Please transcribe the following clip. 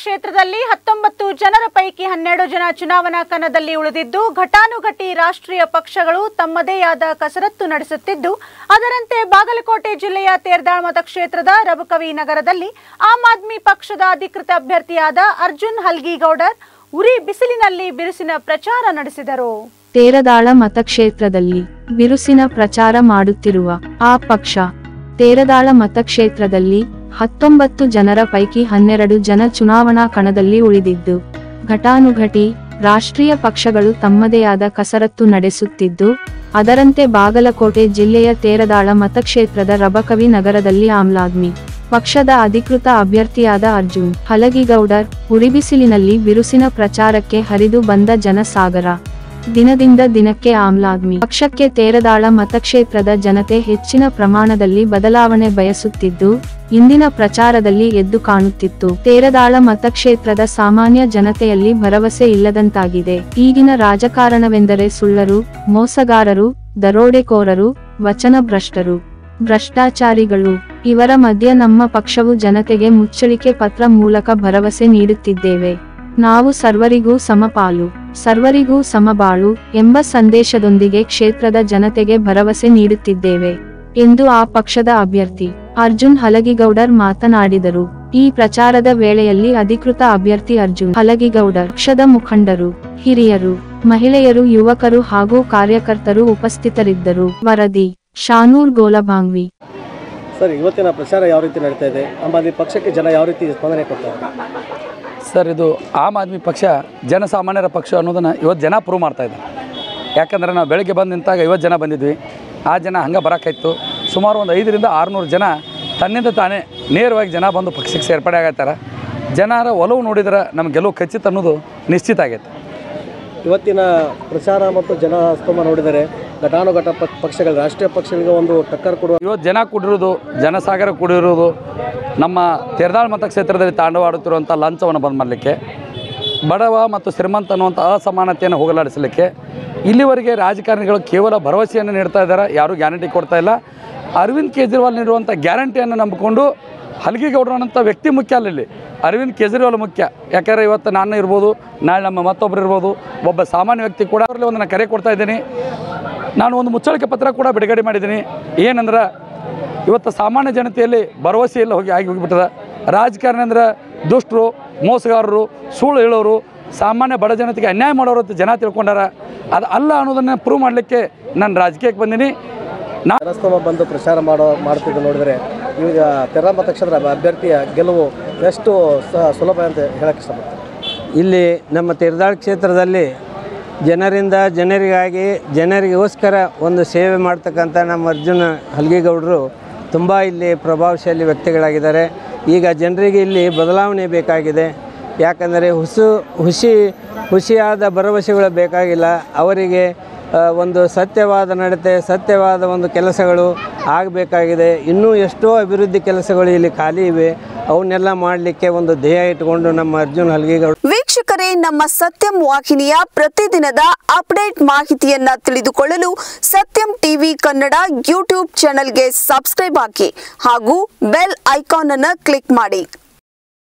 ಮತಕ್ಷೇತ್ರದಲ್ಲಿ ಹತ್ತೊಂಬತ್ತು ಜನರ ಪೈಕಿ ಹನ್ನೆರಡು ಜನ ಚುನಾವಣಾ ಕಣದಲ್ಲಿ ಉಳಿದಿದ್ದು ಘಟಾನುಘಟಿ ರಾಷ್ಟ್ರೀಯ ಪಕ್ಷಗಳು ತಮ್ಮದೇ ಆದ ಕಸರತ್ತು ನಡೆಸುತ್ತಿದ್ದು ಅದರಂತೆ ಬಾಗಲಕೋಟೆ ಜಿಲ್ಲೆಯ ತೇರ್ದಾಳ್ ಮತಕ್ಷೇತ್ರದ ರಬಕವಿ ನಗರದಲ್ಲಿ ಆಮ್ ಆದ್ಮಿ ಪಕ್ಷದ ಅಧಿಕೃತ ಅಭ್ಯರ್ಥಿಯಾದ ಅರ್ಜುನ್ ಹಲ್ಗಿಗೌಡರ್ ಉರಿ ಬಿಸಿಲಿನಲ್ಲಿ ಬಿರುಸಿನ ಪ್ರಚಾರ ನಡೆಸಿದರು ತೇರದಾಳ ಮತಕ್ಷೇತ್ರದಲ್ಲಿ ಬಿರುಸಿನ ಪ್ರಚಾರ ಮಾಡುತ್ತಿರುವ ಆ ಪಕ್ಷ ತೇರದಾಳ ಮತಕ್ಷೇತ್ರದಲ್ಲಿ ಹತ್ತೊಂಬತ್ತು ಜನರ ಪೈಕಿ ಹನ್ನೆರಡು ಜನ ಚುನಾವಣಾ ಕಣದಲ್ಲಿ ಉಳಿದಿದ್ದು ಘಟಾನುಘಟಿ ರಾಷ್ಟ್ರೀಯ ಪಕ್ಷಗಳು ತಮ್ಮದೇ ಆದ ಕಸರತ್ತು ನಡೆಸುತ್ತಿದ್ದು ಅದರಂತೆ ಬಾಗಲಕೋಟೆ ಜಿಲ್ಲೆಯ ತೇರದಾಳ ಮತಕ್ಷೇತ್ರದ ರಬಕವಿ ನಗರದಲ್ಲಿ ಆಮ್ಲಾದ್ಮಿ ಪಕ್ಷದ ಅಧಿಕೃತ ಅಭ್ಯರ್ಥಿಯಾದ ಅರ್ಜುನ್ ಹಲಗಿಗೌಡರ್ ಉರಿಬಿಸಿಲಿನಲ್ಲಿ ಬಿರುಸಿನ ಪ್ರಚಾರಕ್ಕೆ ಹರಿದು ಬಂದ ಜನಸಾಗರ ದಿನದಿಂದ ದಿನಕ್ಕೆ ಆಮ್ಲಾದ್ಮಿ ಪಕ್ಷಕ್ಕೆ ತೇರದಾಳ ಮತಕ್ಷೇತ್ರದ ಜನತೆ ಹೆಚ್ಚಿನ ಪ್ರಮಾಣದಲ್ಲಿ ಬದಲಾವಣೆ ಬಯಸುತ್ತಿದ್ದು ಇಂದಿನ ಪ್ರಚಾರದಲ್ಲಿ ಎದ್ದು ಕಾಣುತ್ತಿತ್ತು ತೇರದಾಳ ಮತಕ್ಷೇತ್ರದ ಸಾಮಾನ್ಯ ಜನತೆಯಲ್ಲಿ ಭರವಸೆ ಇಲ್ಲದಂತಾಗಿದೆ ಈಗಿನ ರಾಜಕಾರಣವೆಂದರೆ ಸುಳ್ಳರು ಮೋಸಗಾರರು ದರೋಡೆಕೋರರು ವಚನಭ್ರಷ್ಟರು ಭ್ರಷ್ಟಾಚಾರಿಗಳು ಇವರ ಮಧ್ಯ ನಮ್ಮ ಪಕ್ಷವು ಜನತೆಗೆ ಮುಚ್ಚಳಿಕೆ ಪತ್ರ ಮೂಲಕ ಭರವಸೆ ನೀಡುತ್ತಿದ್ದೇವೆ ನಾವು ಸರ್ವರಿಗೂ ಸಮಪಾಲು ಸರ್ವರಿಗೂ ಸಮಬಾಳು ಎಂಬ ಸಂದೇಶದೊಂದಿಗೆ ಕ್ಷೇತ್ರದ ಜನತೆಗೆ ಭರವಸೆ ನೀಡುತ್ತಿದ್ದೇವೆ ಎಂದು ಆ ಪಕ್ಷದ ಅಭ್ಯರ್ಥಿ ಅರ್ಜುನ್ ಹಲಗಿಗೌಡರ್ ಮಾತನಾಡಿದರು ಈ ಪ್ರಚಾರದ ವೇಳೆಯಲ್ಲಿ ಅಧಿಕೃತ ಅಭ್ಯರ್ಥಿ ಅರ್ಜುನ್ ಹಲಗಿಗೌಡರ್ ಪಕ್ಷದ ಮುಖಂಡರು ಹಿರಿಯರು ಮಹಿಳೆಯರು ಯುವಕರು ಹಾಗೂ ಕಾರ್ಯಕರ್ತರು ಉಪಸ್ಥಿತರಿದ್ದರು ವರದಿ ಶಾನೂರ್ ಗೋಲಭಾಂಗ್ವಿ ಸರ್ ಇವತ್ತಿನ ಪ್ರಚಾರ ಯಾವ ರೀತಿ ನಡೀತಾ ಇದೆ ಆಮ್ ಆದ್ಮಿ ಪಕ್ಷಕ್ಕೆ ಜನ ಯಾವ ರೀತಿ ಸ್ಪಂದನೆ ಕೊಡ್ತಾರೆ ಸರ್ ಇದು ಆಮ್ ಆದ್ಮಿ ಪಕ್ಷ ಜನಸಾಮಾನ್ಯರ ಪಕ್ಷ ಅನ್ನೋದನ್ನು ಇವತ್ತು ಜನ ಪ್ರೂವ್ ಮಾಡ್ತಾ ಇದ್ದಾರೆ ಯಾಕಂದ್ರೆ ನಾವು ಬೆಳಗ್ಗೆ ಬಂದು ನಿಂತಾಗ ಐವತ್ತು ಜನ ಬಂದಿದ್ವಿ ಆ ಜನ ಹಂಗೆ ಬರೋಕ್ಕಾಯ್ತು ಸುಮಾರು ಒಂದು ಐದರಿಂದ ಆರುನೂರು ಜನ ತನ್ನಿಂದ ತಾನೇ ನೇರವಾಗಿ ಜನ ಬಂದು ಪಕ್ಷಕ್ಕೆ ಸೇರ್ಪಡೆ ಆಗತ್ತಾರ ಜನರ ಒಲವು ನೋಡಿದ್ರೆ ನಮ್ಗೆ ಗೆಲುವು ಖಚಿತ ಅನ್ನೋದು ನಿಶ್ಚಿತ ಆಗೈತೆ ಇವತ್ತಿನ ಪ್ರಚಾರ ಮತ್ತು ಜನ ಸ್ತಂಭ ನೋಡಿದರೆ ಘಟಾನುಘಟ ಪ- ಪಕ್ಷಗಳು ರಾಷ್ಟ್ರೀಯ ಪಕ್ಷಗಳಿಗೆ ಒಂದು ಟಕ್ಕರ್ ಕೊಡುವ ಇವತ್ತು ಜನ ಕೂಡಿರೋದು ಜನಸಾಗರ ಕೂಡಿರೋದು ನಮ್ಮ ತೆರದಾಳ್ ಮತಕ್ಷೇತ್ರದಲ್ಲಿ ತಾಂಡವಾಡುತ್ತಿರುವಂಥ ಲಂಚವನ್ನು ಬಂದ್ ಮಾಡಲಿಕ್ಕೆ ಬಡವ ಮತ್ತು ಶ್ರೀಮಂತ ಅನ್ನುವಂಥ ಅಸಮಾನತೆಯನ್ನು ಹೋಗಲಾಡಿಸಲಿಕ್ಕೆ ಇಲ್ಲಿವರೆಗೆ ರಾಜಕಾರಣಿಗಳು ಕೇವಲ ಭರವಸೆಯನ್ನು ನೀಡ್ತಾ ಇದ್ದಾರೆ ಯಾರೂ ಗ್ಯಾರಂಟಿ ಕೊಡ್ತಾ ಇಲ್ಲ ಅರವಿಂದ್ ಕೇಜ್ರಿವಾಲ್ ನೀಡುವಂಥ ಗ್ಯಾರಂಟಿಯನ್ನು ನಂಬಿಕೊಂಡು ಹಲಗಿಗೌಡರಂಥ ವ್ಯಕ್ತಿ ಮುಖ್ಯ ಅಲ್ಲ ಇಲ್ಲಿ ಅರವಿಂದ್ ಕೇಜ್ರಿವಾಲ್ ಮುಖ್ಯ ಯಾಕಂದರೆ ಇವತ್ತು ನಾನು ಇರ್ಬೋದು ನಾಳೆ ನಮ್ಮ ಮತ್ತೊಬ್ಬರು ಇರ್ಬೋದು ಒಬ್ಬ ಸಾಮಾನ್ಯ ವ್ಯಕ್ತಿ ಕೂಡ ಅವರಲ್ಲಿ ಒಂದು ನಾನು ಕರೆ ಕೊಡ್ತಾ ಇದ್ದೀನಿ ನಾನು ಒಂದು ಮುಚ್ಚಳಿಕೆ ಪತ್ರ ಕೂಡ ಬಿಡುಗಡೆ ಮಾಡಿದ್ದೀನಿ ಏನಂದ್ರೆ ಇವತ್ತು ಸಾಮಾನ್ಯ ಜನತೆಯಲ್ಲಿ ಭರವಸೆ ಎಲ್ಲ ಹೋಗಿ ಆಗಿ ಹೋಗಿಬಿಟ್ಟದ ರಾಜಕಾರಣ ಅಂದ್ರೆ ದುಷ್ಟರು ಮೋಸಗಾರರು ಸುಳ್ಳು ಹೇಳೋರು ಸಾಮಾನ್ಯ ಬಡ ಜನತೆಗೆ ಅನ್ಯಾಯ ಮಾಡೋರು ಅಂತ ಜನ ತಿಳ್ಕೊಂಡಾರ ಅದು ಅಲ್ಲ ಅನ್ನೋದನ್ನು ಪ್ರೂವ್ ಮಾಡಲಿಕ್ಕೆ ನಾನು ರಾಜಕೀಯಕ್ಕೆ ಬಂದೀನಿ ನಾ ಜನಸ್ತಂಭ ಬಂದು ಪ್ರಚಾರ ಮಾಡೋ ಮಾಡ್ತಿದ್ದು ನೋಡಿದರೆ ಈಗ ತೆರ ಮತಕ್ಷೇತ್ರ ಅಭ್ಯರ್ಥಿಯ ಗೆಲುವು ಎಷ್ಟು ಸ- ಸುಲಭ ಅಂತ ಹೇಳಕ್ಕೆ ಇಷ್ಟಪಡ್ತೀನಿ ಇಲ್ಲಿ ನಮ್ಮ ತಿರ್ದಾಳ್ ಕ್ಷೇತ್ರದಲ್ಲಿ ಜನರಿಂದ ಜನರಿಗಾಗಿ ಜನರಿಗೋಸ್ಕರ ಒಂದು ಸೇವೆ ಮಾಡ್ತಕ್ಕಂಥ ನಮ್ಮ ಅರ್ಜುನ ಹಲ್ಗಿಗೌಡರು ತುಂಬ ಇಲ್ಲಿ ಪ್ರಭಾವಶಾಲಿ ವ್ಯಕ್ತಿಗಳಾಗಿದ್ದಾರೆ ಈಗ ಜನರಿಗೆ ಇಲ್ಲಿ ಬದಲಾವಣೆ ಬೇಕಾಗಿದೆ ಯಾಕಂದರೆ ಹುಸು ಹುಸಿ ಹುಸಿಯಾದ ಭರವಸೆಗಳು ಬೇಕಾಗಿಲ್ಲ ಅವರಿಗೆ ಆ, ಒಂದು ಸತ್ಯವಾದ ನಡತೆ ಸತ್ಯವಾದ ಒಂದು ಕೆಲಸಗಳು ಆಗಬೇಕಾಗಿದೆ ಇನ್ನೂ ಎಷ್ಟೋ ಅಭಿವೃದ್ಧಿ ಕೆಲಸಗಳು ಇಲ್ಲಿ ಖಾಲಿ ಇವೆ ಅವನ್ನೆಲ್ಲ ಮಾಡಲಿಕ್ಕೆ ಒಂದು ಧ್ಯೇಯ ಇಟ್ಕೊಂಡು ನಮ್ಮ ಅರ್ಜುನ್ ಹಲ್ಗಿಗೌಡ ವೀಕ್ಷಕರೇ ನಮ್ಮ ಸತ್ಯಂ ವಾಹಿನಿಯ ಪ್ರತಿದಿನದ ಅಪ್ಡೇಟ್ ಮಾಹಿತಿಯನ್ನ ತಿಳಿದುಕೊಳ್ಳಲು ಸತ್ಯಂ ಟಿವಿ ಕನ್ನಡ ಯೂಟ್ಯೂಬ್ ಚಾನೆಲ್ಗೆ ಸಬ್ಸ್ಕ್ರೈಬ್ ಹಾಕಿ ಹಾಗೂ ಬೆಲ್ ಐಕಾನ್ ಅನ್ನು ಕ್ಲಿಕ್ ಮಾಡಿ